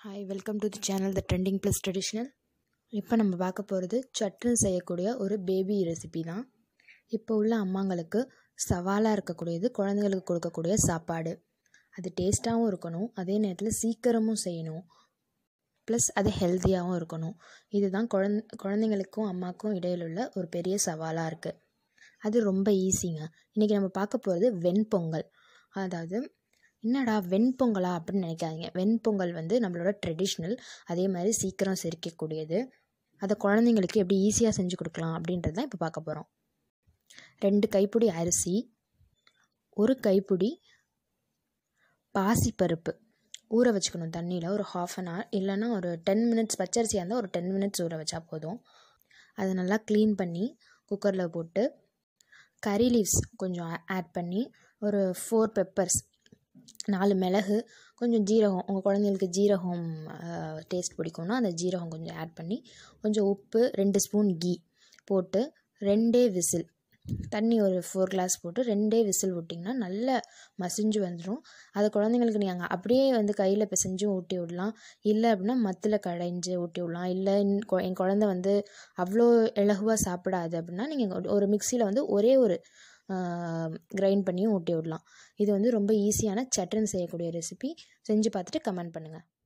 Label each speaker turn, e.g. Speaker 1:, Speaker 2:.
Speaker 1: hi welcome to the channel the trending plus traditional இப்போ நம்ம பார்க்க போகிறது சட்னி செய்யக்கூடிய ஒரு பேபி ரெசிபி தான் இப்போ உள்ள அம்மாங்களுக்கு சவாலாக இருக்கக்கூடியது குழந்தைங்களுக்கு கொடுக்கக்கூடிய சாப்பாடு அது டேஸ்ட்டாகவும் இருக்கணும் அதே நேரத்தில் சீக்கிரமும் செய்யணும் ப்ளஸ் அது ஹெல்த்தியாகவும் இருக்கணும் இதுதான் குழந் குழந்தைங்களுக்கும் அம்மாக்கும் இடையில உள்ள ஒரு பெரிய சவாலாக இருக்குது அது ரொம்ப ஈஸிங்க இன்றைக்கி நம்ம பார்க்க போகிறது வெண்பொங்கல் அதாவது என்னடா வெண்பொங்கலா அப்படின்னு நினைக்காதீங்க வெண்பொங்கல் வந்து நம்மளோட ட்ரெடிஷ்னல் அதே மாதிரி சீக்கிரம் செரிக்கக்கூடியது அதை குழந்தைங்களுக்கு எப்படி ஈஸியாக செஞ்சு கொடுக்கலாம் அப்படின்றது தான் இப்போ பார்க்க போகிறோம் ரெண்டு கைப்பிடி அரிசி ஒரு கைப்பிடி பாசிப்பருப்பு ஊற வச்சுக்கணும் தண்ணியில் ஒரு ஹாஃப் அன் ஹவர் இல்லைன்னா ஒரு டென் மினிட்ஸ் பச்சரிசியாக இருந்தால் ஒரு டென் மினிட்ஸ் ஊற வச்சா போதும் அதை நல்லா க்ளீன் பண்ணி குக்கரில் போட்டு கறி லீவ்ஸ் கொஞ்சம் ஆட் பண்ணி ஒரு ஃபோர் பெப்பர்ஸ் நாலு மிளகு கொஞ்சம் ஜீரகம் உங்கள் குழந்தைங்களுக்கு ஜீரகம் டேஸ்ட் பிடிக்கும்னா அந்த ஜீரகம் கொஞ்சம் ஆட் பண்ணி கொஞ்சம் உப்பு ரெண்டு ஸ்பூன் கீ போட்டு ரெண்டே விசில் தண்ணி ஒரு ஃபோர் கிளாஸ் போட்டு ரெண்டே விசில் விட்டிங்கன்னா நல்ல மசிஞ்சு வந்துடும் அதை குழந்தைங்களுக்கு நீங்கள் அப்படியே வந்து கையில் பிசைஞ்சும் ஊட்டி விடலாம் இல்லை அப்படின்னா மத்தில் கடைஞ்சு ஊட்டி விடலாம் இல்லை என் குழந்த வந்து அவ்வளோ இலகுவாக சாப்பிடாது அப்படின்னா நீங்கள் ஒரு மிக்சியில் வந்து ஒரே ஒரு கிரைண்ட் பண்ணியும் ஊட்டி விடலாம் இது வந்து ரொம்ப ஈஸியான சட்டன் செய்யக்கூடிய ரெசிபி செஞ்சு பார்த்துட்டு கமெண்ட் பண்ணுங்கள்